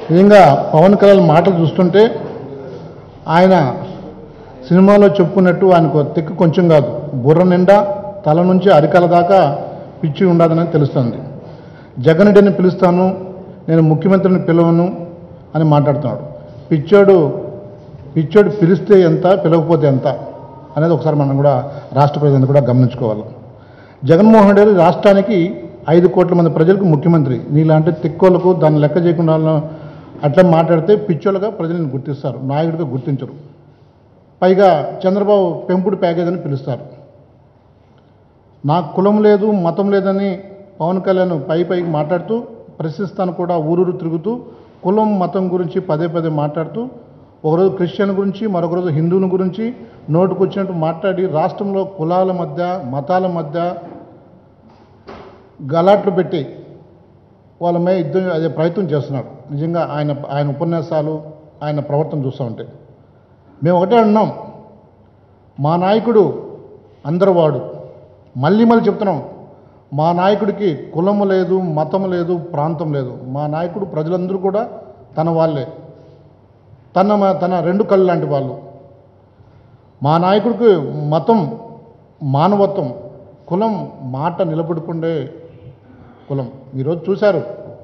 నిజంగా పవన్ కళ్యాణ్ మాటలు చూస్తుంటే ఆయన సినిమాలో చెప్పుకున్నట్టు ఆయనకు తిక్కు కొంచెం కాదు బుర్ర నిండా తల నుంచి అరికాల దాకా పిచ్చి ఉండదని తెలుస్తుంది జగన్ రెడ్డిని పిలుస్తాను నేను ముఖ్యమంత్రిని పిలవను అని మాట్లాడుతున్నాడు పిచ్చోడు పిచ్చోడు పిలిస్తే ఎంత పిలవకపోతే ఎంత అనేది ఒకసారి మనం కూడా రాష్ట్ర ప్రజలందరూ కూడా గమనించుకోవాలి జగన్మోహన్ రెడ్డి రాష్ట్రానికి ఐదు కోట్ల మంది ప్రజలకు ముఖ్యమంత్రి నీలాంటి తిక్కోళ్ళకు దాన్ని లెక్క చేయకుండా వాళ్ళను అట్లా మాట్లాడితే పిచ్చోళ్ళగా ప్రజలను గుర్తిస్తారు నాయకుడిగా గుర్తించరు పైగా చంద్రబాబు పెంపుడు ప్యాకేజ్ అని పిలుస్తారు నాకు కులం లేదు మతం లేదని పవన్ కళ్యాణ్ పై పైకి మాట్లాడుతూ ప్రశ్నిస్తాను కూడా ఊరూరు తిరుగుతూ కులం మతం గురించి పదే పదే మాట్లాడుతూ ఒకరోజు క్రిస్టియన్ గురించి మరొక రోజు హిందువుల గురించి నోటుకు వచ్చినట్టు మాట్లాడి రాష్ట్రంలో కులాల మధ్య మతాల మధ్య గలాట్లు పెట్టి వాళ్ళ మీద యుద్ధం అదే ప్రయత్నం చేస్తున్నాడు నిజంగా ఆయన ఆయన ఉపన్యాసాలు ఆయన ప్రవర్తన చూస్తూ ఉంటే మేము ఒకటే అన్నాం మా నాయకుడు అందరివాడు మళ్ళీ మళ్ళీ చెప్తున్నాం మా నాయకుడికి కులము లేదు మతం లేదు ప్రాంతం లేదు మా నాయకుడు ప్రజలందరూ కూడా తన వాళ్ళే తన మ- తన రెండు కళ్ళు లాంటి వాళ్ళు మా నాయకుడికి మతం మానవత్వం కులం మాట నిలబడుకుండే కులం ఈరోజు చూశారు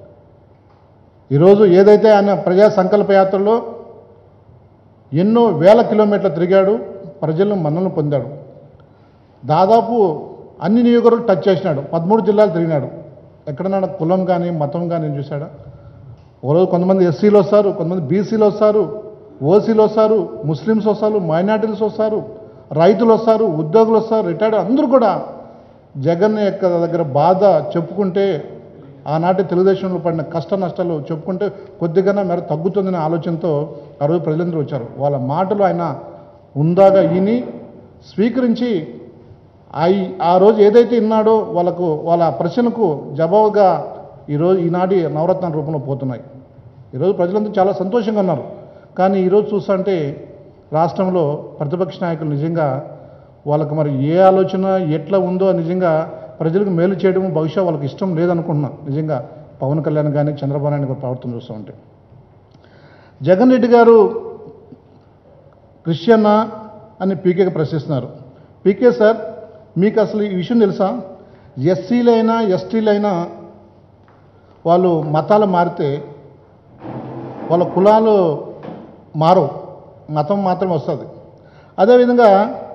ఈరోజు ఏదైతే ఆయన ప్రజా సంకల్ప యాత్రలో ఎన్నో వేల కిలోమీటర్లు తిరిగాడు ప్రజలను మన్నలు పొందాడు దాదాపు అన్ని నియోజకవర్గాలు టచ్ చేసినాడు పదమూడు జిల్లాలు తిరిగినాడు ఎక్కడన్నా కులం కానీ మతం కానీ ఏం చూశాడా ఒకరోజు కొంతమంది ఎస్సీలు వస్తారు కొంతమంది బీసీలు వస్తారు ఓసీలు వస్తారు ముస్లిమ్స్ వస్తారు మైనార్టీస్ వస్తారు రైతులు వస్తారు ఉద్యోగులు వస్తారు రిటైర్డ్ అందరూ కూడా జగన్ యొక్క దగ్గర బాధ చెప్పుకుంటే ఆనాటి తెలుగుదేశంలో పడిన కష్ట నష్టాలు చెప్పుకుంటే కొద్దిగా మేర తగ్గుతుందనే ఆలోచనతో ఆ రోజు ప్రజలందరూ వచ్చారు వాళ్ళ మాటలు ఆయన ఉందాగా విని స్వీకరించి అయి ఆ రోజు ఏదైతే విన్నాడో వాళ్ళకు వాళ్ళ ప్రశ్నలకు జవాబుగా ఈరోజు ఈనాటి నవరత్న రూపంలో పోతున్నాయి ఈరోజు ప్రజలందరూ చాలా సంతోషంగా ఉన్నారు కానీ ఈరోజు చూస్తుంటే రాష్ట్రంలో ప్రతిపక్ష నాయకులు నిజంగా వాళ్ళకు మరి ఏ ఆలోచన ఎట్లా ఉందో నిజంగా ప్రజలకు మేలు చేయడం బహుశా వాళ్ళకి ఇష్టం లేదనుకుంటున్నా నిజంగా పవన్ కళ్యాణ్ కానీ చంద్రబాబు నాయుడు గారి ప్రవర్తన చూస్తూ ఉంటే జగన్ రెడ్డి గారు క్రిస్టియన్నా అని పీకేకి ప్రశ్నిస్తున్నారు పీకే సార్ మీకు అసలు ఈ విషయం తెలుసా ఎస్సీలైనా ఎస్టీలైనా వాళ్ళు మతాలు మారితే వాళ్ళ కులాలు మారవు మతం మాత్రం వస్తుంది అదేవిధంగా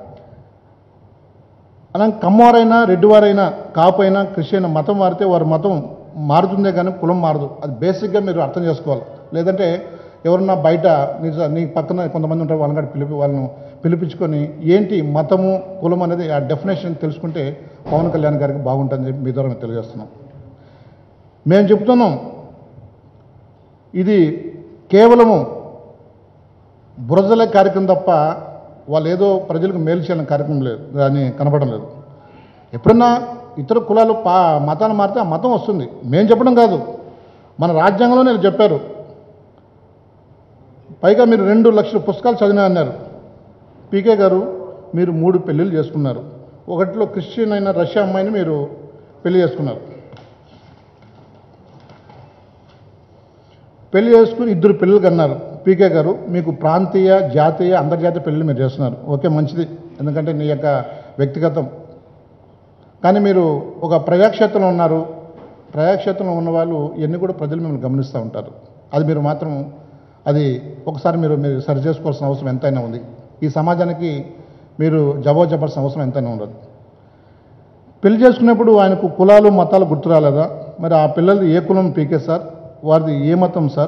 అలా కమ్మవారైనా రెడ్డివారైనా కాపైనా క్రిస్టియన్ మతం మారితే వారి మతం మారుతుందే కానీ కులం మారదు అది బేసిక్గా మీరు అర్థం చేసుకోవాలి లేదంటే ఎవరన్నా బయట నిజ నీ పక్కన కొంతమంది ఉంటారు వాళ్ళని కూడా పిలిపి వాళ్ళను పిలిపించుకొని ఏంటి మతము కులం అనేది ఆ డెఫినేషన్ తెలుసుకుంటే పవన్ కళ్యాణ్ గారికి బాగుంటుందని చెప్పి మీ ద్వారా మేము తెలియజేస్తున్నాం మేము చెప్తున్నాం ఇది కేవలము బురదలే కార్యక్రమం తప్ప వాళ్ళు ఏదో ప్రజలకు మేలు చేయాలని కార్యక్రమం లేదు అని కనపడడం లేదు ఎప్పుడన్నా ఇతర కులాలు పా మతాలు మారితే ఆ మతం వస్తుంది మేము చెప్పడం కాదు మన రాజ్యాంగంలోనే వీళ్ళు చెప్పారు పైగా మీరు రెండు లక్షల పుస్తకాలు చదివినా అన్నారు పీకే గారు మీరు మూడు పెళ్ళిళ్ళు చేసుకున్నారు ఒకటిలో క్రిస్టియన్ అయిన రష్యా అమ్మాయిని మీరు పెళ్లి చేసుకున్నారు పెళ్లి చేసుకుని ఇద్దరు పిల్లలు కన్నారు పీకే గారు మీకు ప్రాంతీయ జాతీయ అంతర్జాతీయ పెళ్ళిళ్ళు మీరు చేస్తున్నారు ఓకే మంచిది ఎందుకంటే నీ యొక్క వ్యక్తిగతం కానీ మీరు ఒక ప్రజాక్షేత్రంలో ఉన్నారు ప్రజాక్షేత్రంలో ఉన్న వాళ్ళు ఇవన్నీ కూడా ప్రజలు మిమ్మల్ని గమనిస్తూ ఉంటారు అది మీరు మాత్రం అది ఒకసారి మీరు మీరు సరి చేసుకోవాల్సిన అవసరం ఎంతైనా ఉంది ఈ సమాజానికి మీరు జవాబు చెప్పాల్సిన అవసరం ఎంతైనా ఉండదు పెళ్లి చేసుకున్నప్పుడు ఆయనకు కులాలు మతాలు గుర్తు రాలేదా మరి ఆ పిల్లలు ఏ కులం పీకే సార్ వారిది ఏ మతం సార్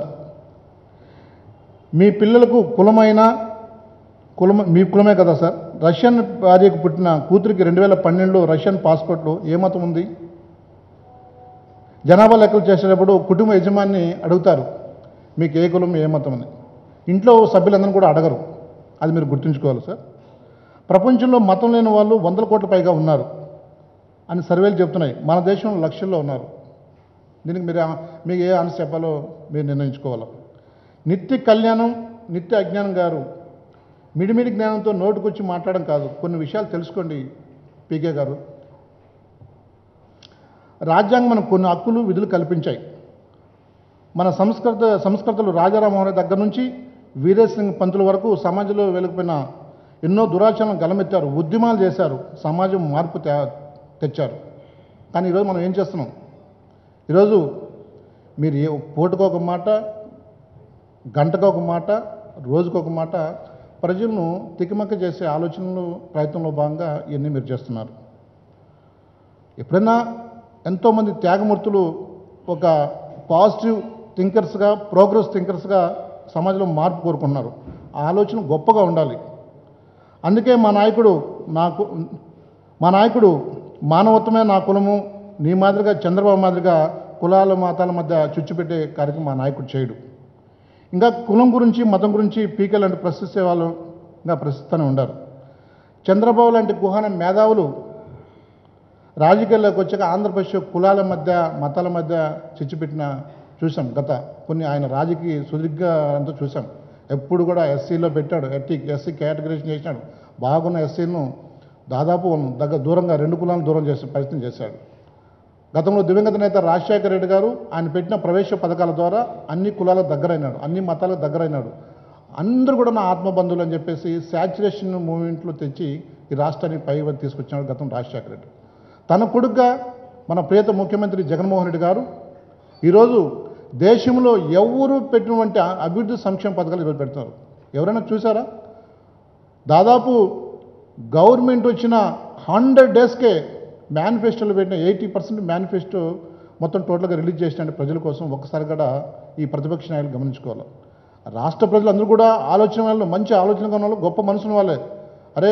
మీ పిల్లలకు కులమైన కులం మీ కులమే కదా సార్ రష్యన్ భార్యకు పుట్టిన కూతురికి రెండు వేల పన్నెండులో రష్యన్ పాస్పోర్ట్లో ఏ మతం ఉంది జనాభా లెక్కలు చేసేటప్పుడు కుటుంబ యజమాని అడుగుతారు మీకు ఏ కులం ఏ మతం అని ఇంట్లో సభ్యులందరూ కూడా అడగరు అది మీరు గుర్తుంచుకోవాలి సార్ ప్రపంచంలో మతం లేని వాళ్ళు వందల కోట్ల పైగా ఉన్నారు అని సర్వేలు చెప్తున్నాయి మన దేశంలో లక్షల్లో ఉన్నారు దీనికి మీరు ఆ- మీకు ఏ ఆన్సర్ చెప్పాలో మీరు నిర్ణయించుకోవాలి నిత్య కళ్యాణం నిత్య అజ్ఞానం గారు మిడిమిడి జ్ఞానంతో నోటుకొచ్చి మాట్లాడడం కాదు కొన్ని విషయాలు తెలుసుకోండి పీకే గారు రాజ్యాంగం మనకు కొన్ని హక్కులు విధులు కల్పించాయి మన సంస్కృత సంస్కృతులు రాజారామోహన్ దగ్గర నుంచి వీరేశ్ సింగ్ పంతుల వరకు సమాజంలో వెలిగిపోయిన ఎన్నో దురాచరణలు గలమెత్తారు ఉద్యమాలు చేశారు సమాజం మార్పు తే తెచ్చారు కానీ ఈరోజు మనం ఏం చేస్తున్నాం ఈరోజు మీరు ఏ పూటకు ఒక మాట గంటకు ఒక మాట రోజుకు ఒక మాట ప్రజలను తికమక్క చేసే ఆలోచనలు ప్రయత్నంలో భాగంగా ఇవన్నీ మీరు చేస్తున్నారు ఎప్పుడైనా ఎంతోమంది త్యాగమూర్తులు ఒక పాజిటివ్ థింకర్స్గా ప్రోగ్రెస్ థింకర్స్గా సమాజంలో మార్పు కోరుకున్నారు ఆ ఆలోచన గొప్పగా ఉండాలి అందుకే మా నాయకుడు నాకు మా నాయకుడు మానవత్వమే నా కులము నీ మాదిరిగా చంద్రబాబు మాదిరిగా కులాల మతాల మధ్య చుచ్చిపెట్టే కార్యక్రమం మా నాయకుడు చేయడు ఇంకా కులం గురించి మతం గురించి పీకే లాంటి ప్రశ్నిస్తే వాళ్ళు ఇంకా ప్రశ్నిస్తూనే ఉండారు చంద్రబాబు లాంటి కుహాన మేధావులు రాజకీయాల్లోకి వచ్చాక ఆంధ్రప్రదేశ్ కులాల మధ్య మతాల మధ్య చిచ్చుపెట్టిన చూసాం గత కొన్ని ఆయన రాజకీయ సుదీర్ఘ అంతా చూసాం ఎప్పుడు కూడా ఎస్సీలో పెట్టాడు ఎట్టి ఎస్సీ కేటగరైజేషన్ చేసినాడు బాగున్న ఎస్సీను దాదాపు దగ్గర దూరంగా రెండు కులాలను దూరం చేసే ప్రయత్నం చేశాడు గతంలో దివంగత నేత రాజశేఖర రెడ్డి గారు ఆయన పెట్టిన ప్రవేశ పథకాల ద్వారా అన్ని కులాలకు దగ్గరైనాడు అన్ని మతాలకు దగ్గరైనాడు అందరూ కూడా నా ఆత్మబంధువులు అని చెప్పేసి శాచురేషన్ మూమెంట్లో తెచ్చి ఈ రాష్ట్రాన్ని పై వరకు తీసుకొచ్చినాడు గతం రాజశేఖర రెడ్డి తన కొడుగ్గా మన ప్రియత ముఖ్యమంత్రి జగన్మోహన్ రెడ్డి గారు ఈరోజు దేశంలో ఎవరు పెట్టినటువంటి అభివృద్ధి సంక్షేమ పథకాలు ఈరోజు పెడుతున్నారు ఎవరైనా చూసారా దాదాపు గవర్నమెంట్ వచ్చిన హండ్రెడ్ డేస్కే మేనిఫెస్టోలో పెట్టిన ఎయిటీ పర్సెంట్ మేనిఫెస్టో మొత్తం టోటల్గా రిలీజ్ చేసిన ప్రజల కోసం ఒక్కసారి కూడా ఈ ప్రతిపక్ష నాయకులు గమనించుకోవాలి రాష్ట్ర ప్రజలందరూ కూడా ఆలోచన వాళ్ళు మంచి ఆలోచన ఉన్న వాళ్ళు గొప్ప మనసున్న వాళ్ళే అరే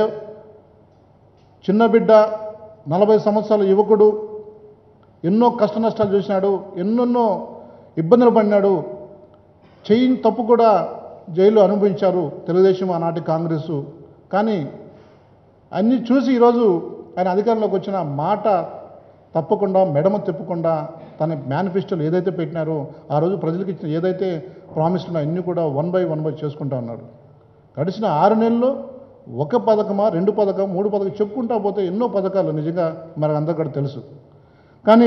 చిన్న బిడ్డ నలభై సంవత్సరాల యువకుడు ఎన్నో కష్ట నష్టాలు చూసినాడు ఎన్నెన్నో ఇబ్బందులు పడినాడు చేయని తప్పు కూడా జైలు అనుభవించారు తెలుగుదేశం ఆనాటి కాంగ్రెసు కానీ అన్నీ చూసి ఈరోజు ఆయన అధికారంలోకి వచ్చిన మాట తప్పకుండా మెడమ తిప్పకుండా తన మేనిఫెస్టోలు ఏదైతే పెట్టినారో ఆ రోజు ప్రజలకు ఇచ్చిన ఏదైతే ప్రామిస్ ఉన్నాయో అన్నీ కూడా వన్ బై వన్ బై చేసుకుంటా ఉన్నాడు గడిచిన ఆరు నెలల్లో ఒక పథకమా రెండు పథకం మూడు పథకం చెప్పుకుంటా పోతే ఎన్నో పథకాలు నిజంగా మనకు అందరికీ కూడా తెలుసు కానీ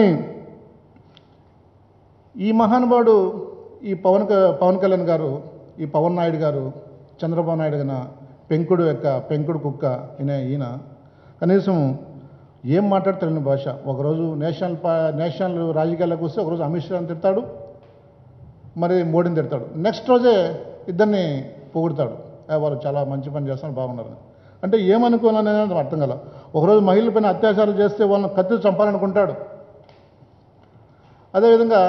ఈ మహానుభావుడు ఈ పవన్ క- పవన్ కళ్యాణ్ గారు ఈ పవన్ నాయుడు గారు చంద్రబాబు నాయుడు గారు పెంకుడు యొక్క పెంకుడు కుక్క ఈయన ఈయన కనీసం ఏం మాట్లాడతారని భాష ఒకరోజు నేషనల్ పా నేషనల్ రాజకీయాల్లోకి వస్తే ఒకరోజు అమిత్ షాని తిడతాడు మరి మోడీని తిడతాడు నెక్స్ట్ రోజే ఇద్దరిని పొగుడతాడు "ఏ, వాళ్ళు చాలా మంచి పని చేస్తున్నారు బాగున్నారు అంటే ఏమనుకున్నాను అనేది నాకు అర్థం కల ఒకరోజు మహిళలపైన అత్యాచారాలు చేస్తే వాళ్ళని కత్తి చంపాలనుకుంటాడు అదేవిధంగా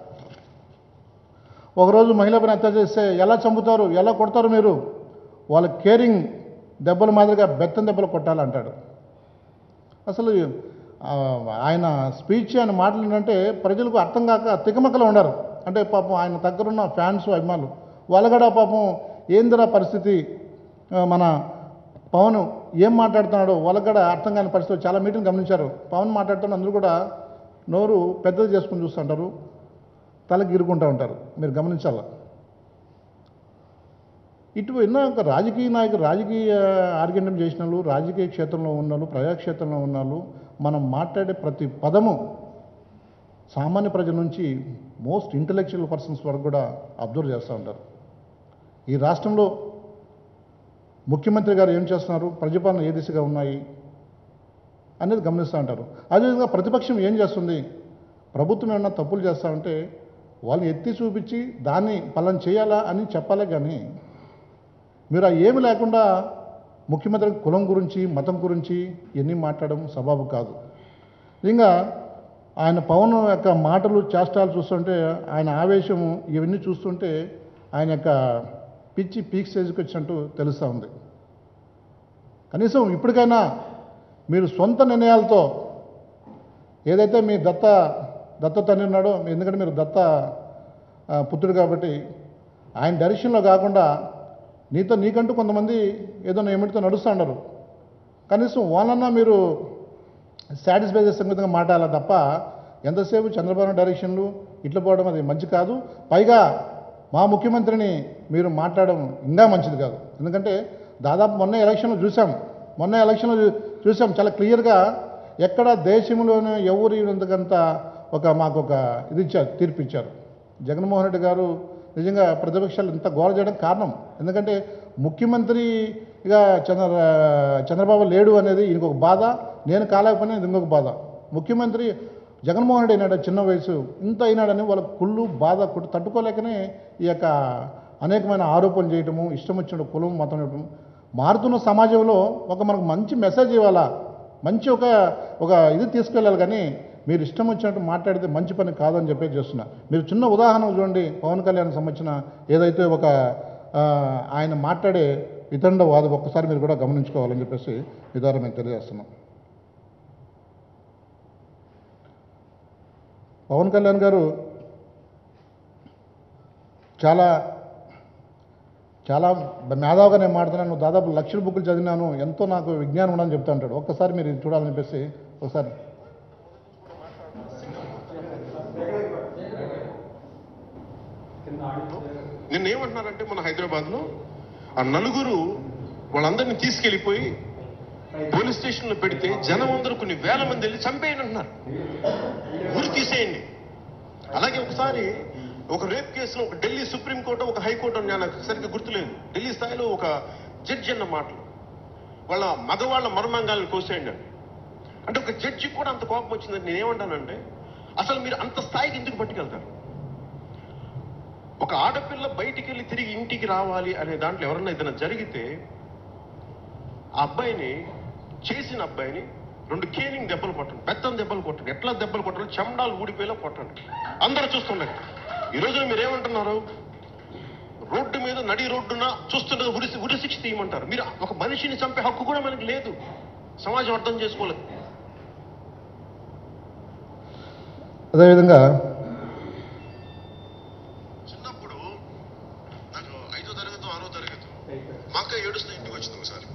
ఒకరోజు మహిళపైన అత్యాచారం చేస్తే ఎలా చంపుతారు ఎలా కొడతారు మీరు వాళ్ళ కేరింగ్ దెబ్బల మాదిరిగా బెత్తం దెబ్బలు కొట్టాలంటాడు అసలు ఆ, ఆయన స్పీచ్ ఆయన మాటలు ఏంటంటే ప్రజలకు అర్థం కాక తికమకలు ఉండరు అంటే పాపం ఆయన దగ్గరున్న ఫ్యాన్స్ అభిమానులు వాళ్ళు కూడా పాపం ఏందిరా పరిస్థితి ఆ, మన పవన్ ఏం మాట్లాడుతున్నాడో వాళ్ళకి కూడా అర్థం కాని పరిస్థితి చాలా మీటింగ్ గమనించారు పవన్ మాట్లాడుతున్న అందరూ కూడా నోరు పెద్దది చేసుకుని చూస్తుంటారు తలకి ఇరుకుంటూ ఉంటారు మీరు గమనించాల ఇటు ఎన్నో ఒక రాజకీయ నాయకులు రాజకీయ ఆర్గ్యుమెంట్ చేసిన వాళ్ళు రాజకీయ క్షేత్రంలో ఉన్న వాళ్ళు ప్రజాక్షేత్రంలో ఉన్న వాళ్ళు మనం మాట్లాడే ప్రతి పదము సామాన్య ప్రజల నుంచి మోస్ట్ ఇంటలెక్చువల్ పర్సన్స్ వరకు కూడా అబ్జర్వ్ చేస్తూ ఉంటారు ఈ రాష్ట్రంలో ముఖ్యమంత్రి గారు ఏం చేస్తున్నారు ప్రజాపాలన ఏ దిశగా ఉన్నాయి అనేది గమనిస్తూ ఉంటారు అదేవిధంగా ప్రతిపక్షం ఏం చేస్తుంది ప్రభుత్వం ఏమన్నా తప్పులు చేస్తామంటే వాళ్ళని ఎత్తి చూపించి దాన్ని పలాన్ చేయాలా అని చెప్పాలి కానీ మీరు ఆ ఏమి లేకుండా ముఖ్యమంత్రి కులం గురించి మతం గురించి ఎన్ని మాట్లాడడం సబాబు కాదు ఇంకా ఆయన పవన్ యొక్క మాటలు చేష్టాలు చూస్తుంటే ఆయన ఆవేశము ఇవన్నీ చూస్తుంటే ఆయన యొక్క పిచ్చి పీక్ స్టేజ్కి వచ్చినట్టు తెలుస్తూ ఉంది కనీసం ఇప్పటికైనా మీరు సొంత నిర్ణయాలతో ఏదైతే మీ దత్త దత్త తండ్రి ఉన్నాడో ఎందుకంటే మీరు దత్త ఆ, పుత్రుడు కాబట్టి ఆయన డైరెక్షన్లో కాకుండా నీతో నీకంటూ కొంతమంది ఏదో ఏమిటితో నడుస్తూ ఉండరు కనీసం వాళ్ళన్నా మీరు సాటిస్ఫై చేసే విధంగా మాట్లాడాలి తప్ప ఎంతసేపు చంద్రబాబు నాయుడు డైరెక్షన్లు ఇట్లా పోవడం అది మంచి కాదు పైగా మా ముఖ్యమంత్రిని మీరు మాట్లాడడం ఇంకా మంచిది కాదు ఎందుకంటే దాదాపు మొన్న ఎలక్షన్లో చూసాం మొన్న ఎలక్షన్లో చూ- చూసాం చాలా క్లియర్గా ఎక్కడ దేశంలోనే ఎవరు ఇంతకంత ఒక మాకు ఒక ఇది ఇచ్చారు తీర్పు ఇచ్చారు జగన్మోహన్ రెడ్డి గారు నిజంగా ప్రతిపక్షాలు ఇంత గోల చేయడం కారణం ఎందుకంటే ముఖ్యమంత్రిగా చంద్ర చంద్రబాబు లేడు అనేది ఈయనకు ఒక బాధ నేను కాలేకపోయినా ఇది ఇంకొక బాధ ముఖ్యమంత్రి జగన్మోహన్ రెడ్డి అయినాడు చిన్న వయసు ఇంత అయినాడని వాళ్ళ కుళ్ళు బాధ కొట్టు తట్టుకోలేకనే ఈ యొక్క అనేకమైన ఆరోపణలు చేయటము ఇష్టం వచ్చిన కులం మతం ఇవ్వటం మారుతున్న సమాజంలో ఒక మనకు మంచి మెసేజ్ ఇవ్వాలా మంచి ఒక ఒక ఇది తీసుకెళ్ళాలి కానీ మీరు ఇష్టం వచ్చినట్టు మాట్లాడితే మంచి పని కాదని చెప్పి చేస్తున్నా మీరు చిన్న ఉదాహరణ చూడండి పవన్ కళ్యాణ్ సంబంధించిన ఏదైతే ఒక ఆ, ఆయన మాట్లాడే వితండ వాదం ఒక్కసారి మీరు కూడా గమనించుకోవాలని చెప్పేసి ఈ ద్వారా మేము తెలియజేస్తున్నాం పవన్ కళ్యాణ్ గారు చాలా చాలా మేధావుగా నేను మాట్లాడుతున్నాను దాదాపు లక్షల బుక్కులు చదివినాను ఎంతో నాకు విజ్ఞానం ఉందని చెప్తా ఉంటాడు ఒక్కసారి మీరు ఇది చూడాలని చెప్పేసి ఒకసారి నిన్న ఏమంటున్నారంటే మన హైదరాబాద్లో ఆ నలుగురు వాళ్ళందరినీ తీసుకెళ్లిపోయి పోలీస్ స్టేషన్లో పెడితే జనం అందరూ కొన్ని వేల మంది వెళ్ళి చంపేయండి అంటున్నారు ఊరు తీసేయండి అలాగే ఒకసారి ఒక రేప్ కేసులో ఒక ఢిల్లీ సుప్రీంకోర్టు ఒక హైకోర్టు అని నాకు సరిగ్గా గుర్తులేదు ఢిల్లీ స్థాయిలో ఒక జడ్జి అన్న మాటలు వాళ్ళ మగవాళ్ళ మర్మాంగాలను కోసేయండి అని. అంటే ఒక జడ్జి కూడా అంత కోపం వచ్చిందని నేనేమంటానంటే అసలు మీరు అంత స్థాయికి ఎందుకు పట్టుకెళ్తారు ఒక ఆడపిల్ల బయటికి వెళ్ళి తిరిగి ఇంటికి రావాలి అనే దాంట్లో ఎవరన్నా ఏదైనా జరిగితే ఆ అబ్బాయిని చేసిన అబ్బాయిని రెండు కేనింగ్ దెబ్బలు కొట్టండి పెద్ద దెబ్బలు కొట్టండి ఎట్లా దెబ్బలు కొట్టండి చెమడాలు ఊడిపోయేలా కొట్టండి అందరూ చూస్తున్నారు ఈ రోజున మీరు ఏమంటున్నారు రోడ్డు మీద నడి రోడ్డున చూస్తుంటే ఉరి ఉరి శిక్ష తీయమంటారు మీరు ఒక మనిషిని చంపే హక్కు కూడా మనకి లేదు సమాజం అర్థం చేసుకోలేదు అదేవిధంగా చిన్నప్పుడు నాకు ఐదో తరగతి ఆరో తరగతి మా అక్క ఏడుస్తూ ఇంటికి వచ్చింది ఒకసారి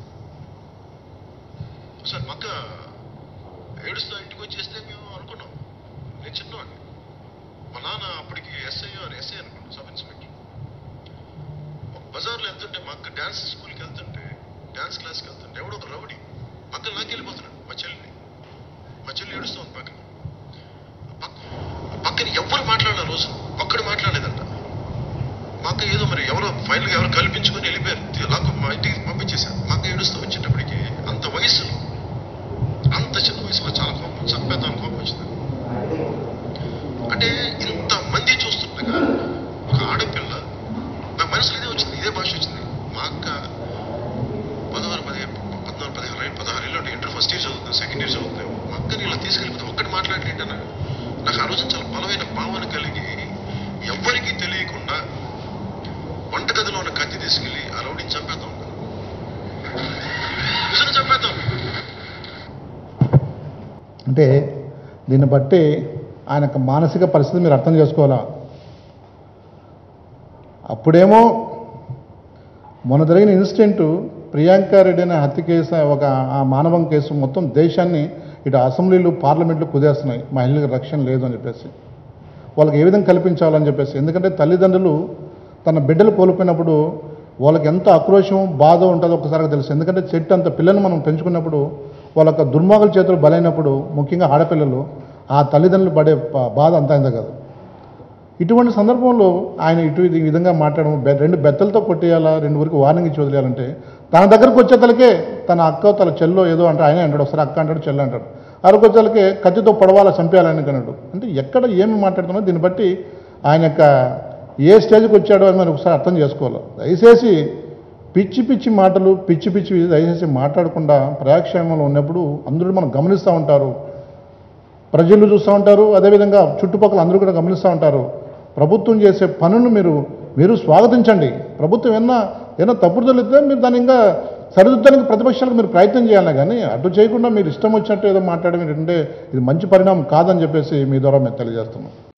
ఒకసారి మా అక్క ఏడుస్తూ ఇంటికి వచ్చేస్తే మేము అనుకున్నాం నేను చిన్నవాడిని మా నాన్న అప్పటికి ఎస్ఐ ఎస్ఐ అనుకుంటా సబ్ ఇన్స్పెక్టర్ ఒక బజార్లో వెళ్తుంటే మా అక్క డాన్స్ స్కూల్కి వెళ్తుంటే డాన్స్ క్లాస్కి వెళ్తుంటే ఎవడో ఒక రౌడీ మా అక్క నాకు వెళ్ళిపోతున్నాడు మా చెల్లిని మా చెల్లి ఏడుస్తుంది పక్కన పక్క- పక్కన ఎవ్వరు మాట్లాడాల రోజు ఒక్కడు మాట్లాడలేదంట మా అక్క ఏదో మరి ఎవరో ఫైనల్గా ఎవరు కల్పించుకొని వెళ్ళిపోయారు నాకు మా ఇంటికి పంపించేశారు మా అక్క ఏడుస్తూ వచ్చేటప్పటికి అంత వయసులో అంత చిన్న వయసులో చాలా కోపం చంపేద్దాం కోపం వచ్చింది అంటే ఇంత మంది చూస్తుండగా ఒక ఆడపిల్ల నా మనసులో ఇదే వచ్చింది ఇదే భాష వచ్చింది మా అక్క పదహారు పది పద్నాలుగు పదిహారు ఏళ్ళు పదహారు ఏళ్ళు అంటే ఇంటర్ ఫస్ట్ ఇయర్ చదువుతుంది సెకండ్ ఇయర్ చదువుతుంది మా అక్కని ఇలా తీసుకెళ్ళిపోతే ఒక్కటి మాట్లాడలేంటన్నా నాకు ఆ రోజు చాలా బలమైన భావన కలిగి ఎవ్వరికీ తెలియకుండా వంటగదిలో ఉన్న కత్తి తీసుకెళ్ళి ఆ రౌడీని చంపేద్దాం నిజంగా చంపేద్దాం అంటే దీన్ని బట్టి ఆయన యొక్క మానసిక పరిస్థితి మీరు అర్థం చేసుకోవాలా అప్పుడేమో మొన్న జరిగిన ఇన్సిడెంట్ ప్రియాంక రెడ్డి అనే హత్య కేసు ఒక ఆ మానవం కేసు మొత్తం దేశాన్ని ఇటు అసెంబ్లీలు పార్లమెంట్లు కుదేస్తున్నాయి మహిళలకు రక్షణ లేదు అని చెప్పేసి వాళ్ళకి ఏ విధంగా కల్పించాలని చెప్పేసి ఎందుకంటే తల్లిదండ్రులు తన బిడ్డలు కోల్పోయినప్పుడు వాళ్ళకి ఎంత ఆక్రోషం బాధ ఉంటుందో ఒకసారి తెలుసు ఎందుకంటే చెట్టు అంత పిల్లల్ని మనం పెంచుకున్నప్పుడు వాళ్ళ యొక్క దుర్మార్గుల చేతులు బలైనప్పుడు ముఖ్యంగా ఆడపిల్లలు ఆ తల్లిదండ్రులు పడే ప- బాధ అంతా ఇంత కాదు ఇటువంటి సందర్భంలో ఆయన ఇటు ఇది ఈ విధంగా మాట్లాడడం బె- రెండు బెత్తలతో కొట్టేయాలా రెండు ఊరికి వార్నింగ్ ఇచ్చి వదిలేయాలంటే తన దగ్గరకు వచ్చేతలకే తన అక్క తన చెల్లో ఏదో అంటే ఆయన అంటాడు ఒకసారి అక్క అంటాడు చెల్లి అంటాడు అరకు వచ్చేతలకే కత్తితో పొడవాలా చంపేయాలని అన్నాడు అంటే ఎక్కడ ఏమి మాట్లాడుతున్నా దీన్ని బట్టి ఆయన యొక్క ఏ స్టేజ్కి వచ్చాడో అని మనం ఒకసారి అర్థం చేసుకోవాలి దయచేసి పిచ్చి పిచ్చి మాటలు పిచ్చి పిచ్చి దయచేసి మాట్లాడకుండా ప్రయాక్షేమంలో ఉన్నప్పుడు అందరూ మనం గమనిస్తూ ఉంటారు ప్రజలు చూస్తూ ఉంటారు అదేవిధంగా చుట్టుపక్కల అందరూ కూడా గమనిస్తూ ఉంటారు ప్రభుత్వం చేసే పనులను మీరు మీరు స్వాగతించండి ప్రభుత్వం ఏమన్నా ఏదైనా తప్పుడు తెలిస్తే మీరు దాన్ని ఇంకా సరిదిద్దడానికి ప్రతిపక్షాలకు మీరు ప్రయత్నం చేయాలి కానీ అటు చేయకుండా మీరు ఇష్టం వచ్చినట్టు ఏదో మాట్లాడడం ఏంటంటే ఇది మంచి పరిణామం కాదని చెప్పేసి మీ ద్వారా మేము తెలియజేస్తున్నాం